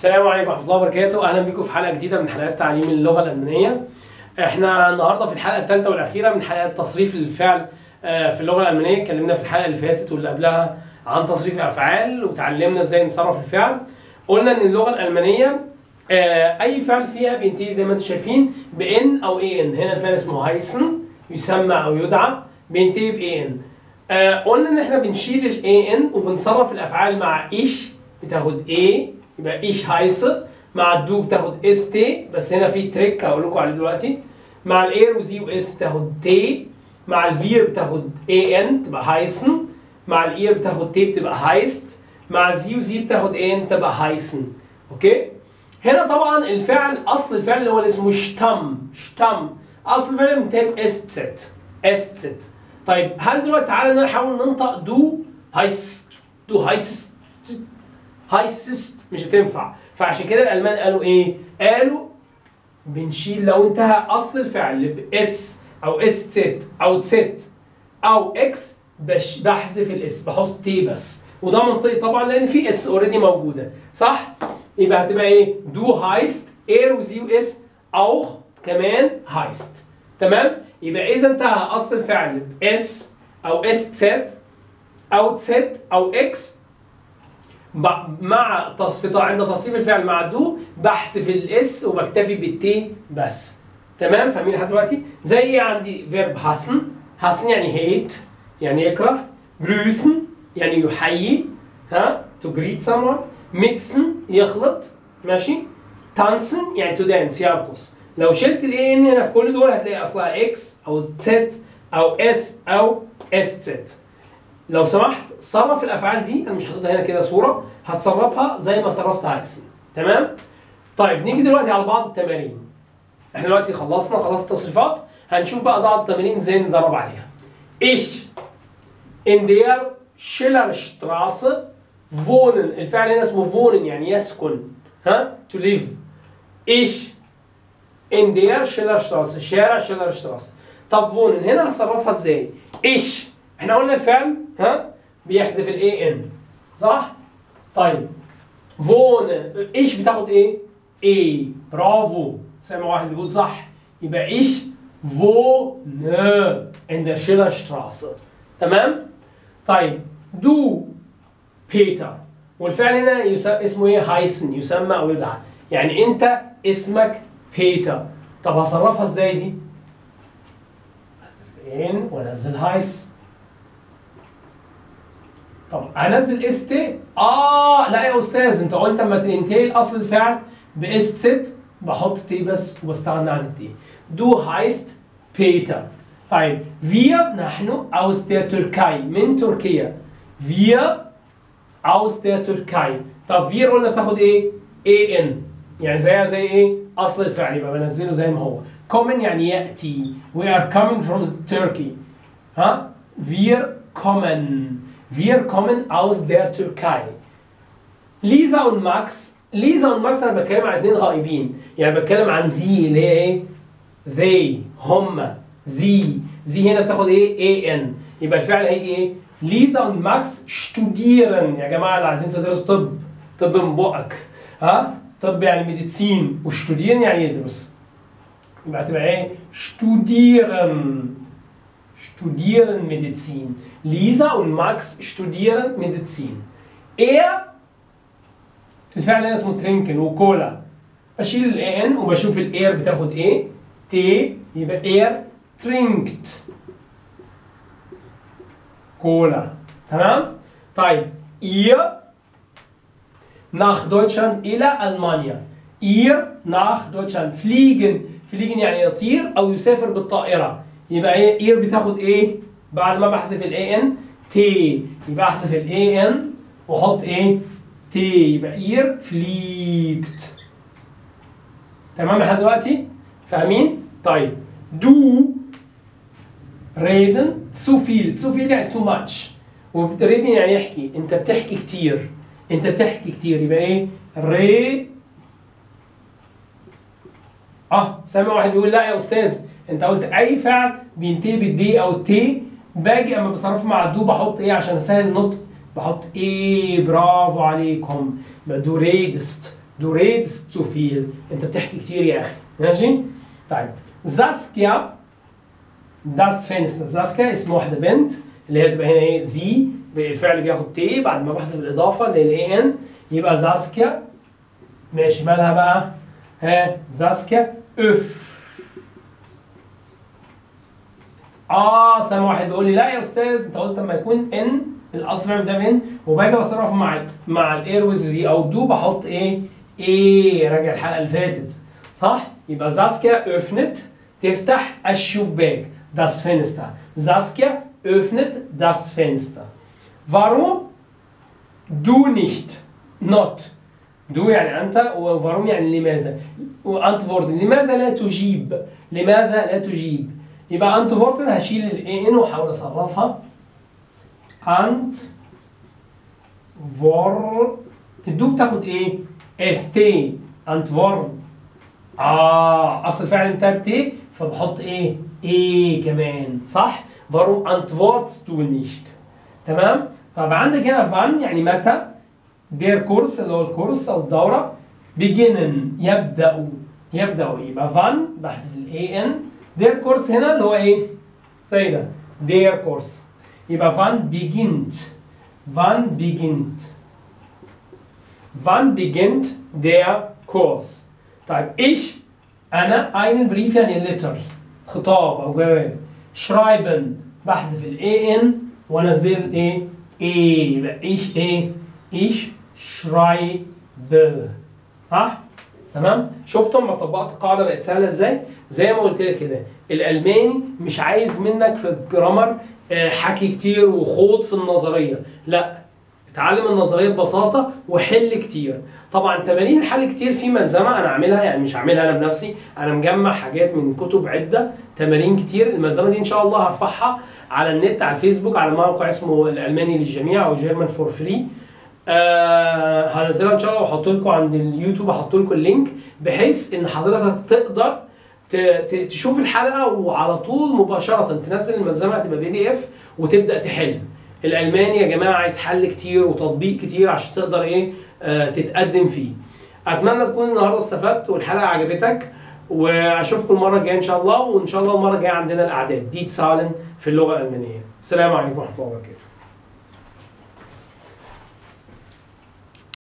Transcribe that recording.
السلام عليكم ورحمه الله وبركاته اهلا بكم في حلقه جديده من حلقات تعليم اللغه الالمانيه احنا النهارده في الحلقه الثالثه والاخيره من حلقات تصريف الفعل آه، في اللغه الالمانيه اتكلمنا في الحلقه اللي فاتت واللي قبلها عن تصريف الافعال وتعلمنا ازاي نصرف الفعل قلنا ان اللغه الالمانيه آه، اي فعل فيها بينتهي زي ما انتم شايفين بان او اي ان هنا الفعل اسمه هايسن يسمى او يدعى بينتهي باي ان آه، قلنا ان احنا بنشيل الاي ان وبنصرف الافعال مع ايش بتاخد اي يبقى ايش هايسه مع الدو بتاخد اس تي بس هنا في تريك هقول لكم عليه دلوقتي مع الاير وزي واس بتاخد تي مع الفير بتاخد اي ان تبقى هايسن مع الاير بتاخد تي بتبقى هايست مع الزي وزي بتاخد اي ان تبقى هايسن اوكي هنا طبعا الفعل اصل الفعل اللي هو اللي اسمه شتم شتم اصل الفعل بينتهي باستت استت طيب هل دلوقتي تعالى نحاول ننطق دو هايست دو هايست هايسست مش هتنفع فعشان كده الالمان قالوا ايه قالوا بنشيل لو انتهى اصل الفعل باس او اس ست او تست او اكس بش بحذف الاس بحط تي بس وده منطقي طبعا لان في اس اوريدي موجوده صح يبقى هتبقى ايه دو هايست اير وزي واس او كمان هايست تمام يبقى اذا انتهى اصل الفعل باس او اس ست او تست او اكس ب- مع تصفيط عند تصريف الفعل مع دو بحذف الاس وبكتفي بالتي بس تمام فاهمين لحد دلوقتي زي ايه عندي فيرب حسن حسن يعني هيت يعني يكره grüßen يعني يحيي ها to greet someone mixen يخلط ماشي tanzen يعني to dance يرقص لو شلت الاي ان هنا في كل دول هتلاقي اصلها اكس او زد او اس او اس زد لو سمحت صرف الافعال دي انا مش حاططها هنا كده صوره هتصرفها زي ما صرفت هايسن تمام طيب نيجي دلوقتي على بعض التمارين احنا دلوقتي خلصنا خلاص التصريفات هنشوف بقى بعض التمارين ازاي ندرب عليها ايش in der Schillerstraße wohnen الفعل هنا اسمه wohnen يعني يسكن ها to live ايش in der Schillerstraße شارع Schillerstraße طب wohnen هنا هصرفها ازاي ايش احنا قلنا الفعل ها بيحذف الاي ان صح طيب فون ايش بتاخد ايه ايه برافو سامع واحد بيقول صح يبقى ايش فون in der Schillerstraße تمام طيب دو بيتر والفعل هنا يس... اسمه ايه هايسن يسمى او يدعى يعني انت اسمك بيتر طب هصرفها ازاي دي ان وانزل هايس طب انزل اس تي اه لا يا استاذ انت قلت اما تنتهي الاصل الفعل باس ست بحط تي بس وبستغنى عن التي دو هايست بيتر طيب wir نحن aus der Türkei من تركيا wir aus der Türkei طب wir قلنا بتاخد ايه اي ان يعني زيها زي ايه اصل الفعل يبقى بنزله زي ما هو kommen يعني ياتي we are coming from Turkey ها wir kommen wir kommen aus der Türkei ليزا وماكس ليزا وماكس انا بتكلم عن اثنين غائبين يعني بتكلم عن زي اللي هي ايه they هم زي زي هنا بتاخد ايه اي ان يبقى الفعل هيجي ايه ليزا وماكس studieren يا جماعه اللي عايزين تدرسوا طب طب من بقك ها طب يعني ميديسين وشتوديرن يعني يدرس يبقى هتبقى ايه studieren studieren Medizin. Lisa und Max studieren Medizin. Er الفعل هنا اسمه ترينكن وكولا بشيل الاي ان وبشوف الاير بتاخد ايه تي يبقى اير ترينكت كولا تمام طيب ihr nach Deutschland إلى ألمانيا ihr nach Deutschland fliegen fliegen يعني يطير أو يسافر بالطائرة يبقى ايه اير بتاخد ايه بعد ما بحذف الاي ان تي يبقى احذف الاي ان واحط ايه تي يبقى اير فليجت تمام لحد دلوقتي فاهمين طيب دو ريدن zu viel zu viel يعني too much وريدن يعني يحكي انت بتحكي كتير انت بتحكي كتير يبقى ايه ري اه سامع واحد بيقول لا يا استاذ انت قلت اي فعل بينتهي بالدي او التي باجي اما بصرفه مع الدو بحط ايه عشان اسهل النطق بحط ايه برافو عليكم يبقى دو ريدست du redest zu viel انت بتحكي كتير يا اخي ماشي طيب ساسكيا das Fenster ساسكيا اسم واحده بنت اللي هي تبقى هنا ايه زي بالفعل بياخد تي بعد ما بحذف الاضافه اللي هي الاي ان يبقى ساسكيا ماشي مالها بقى ها ساسكيا اف اه سامع واحد بيقول لي لا يا استاذ انت قلت لما يكون ان الاصل فعل بتاع ان وباجي بصرفه مع ال مع الايرويز دي او دو بحط ايه ايه راجع الحلقه اللي فاتت صح يبقى ساسكيا öffnet تفتح الشباك das Fenster Saskia öffnet das Fenster warum du nicht not دو يعني أنت وفاروم يعني لماذا وأنتفورتن لماذا لا تجيب لماذا لا تجيب يبقى أنتفورتن هشيل الاي ان واحاول اصرفها انت فور الدو بتاخد ايه استي انتفورن اه اصل الفعل بتاعي تي فبحط ايه ايه كمان صح warum antwortest du nicht تمام طب عندك هنا فان يعني متى دير كورس اللي هو الكورس او الدوره beginnen يبدا يبدا يبقى فان بحذف الاي ان دير كورس هنا اللي هو ايه زي ده دير كورس يبقى فان beginnt wann beginnt wann beginnt der Kurs طيب ich انا einen Brief يعني letter خطاب او جواب schreiben بحذف الاي ان وانزل ايه ايه يبقى ich ايه ich schreibe صح تمام شفتوا لما طبقت القاعده بقت سهله ازاي زي ما قلت لك كده الالماني مش عايز منك في الجرامر آه، حكي كتير وخوض في النظريه لا اتعلم النظريه ببساطه وحل كتير طبعا تمارين الحل كتير في ملزمه انا عاملها يعني مش عاملها انا بنفسي انا مجمع حاجات من كتب عده تمارين كتير الملزمه دي ان شاء الله هرفعها على النت على الفيسبوك على موقع اسمه الالماني للجميع او جيرمان فور فري آه هنزلها ان شاء الله واحط لكم عند اليوتيوب احط لكم اللينك بحيث ان حضرتك تقدر ت- ت- تشوف الحلقه وعلى طول مباشره تنزل الملزمه هتبقى بي دي اف وتبدا تحل الالماني يا جماعه عايز حل كتير وتطبيق كتير عشان تقدر ايه آه تتقدم فيه اتمنى تكون النهارده استفدت والحلقه عجبتك واشوفكم المره الجايه ان شاء الله وان شاء الله المره الجايه عندنا الاعداد دي تسالن في اللغه الالمانيه السلام عليكم ورحمه الله وبركاته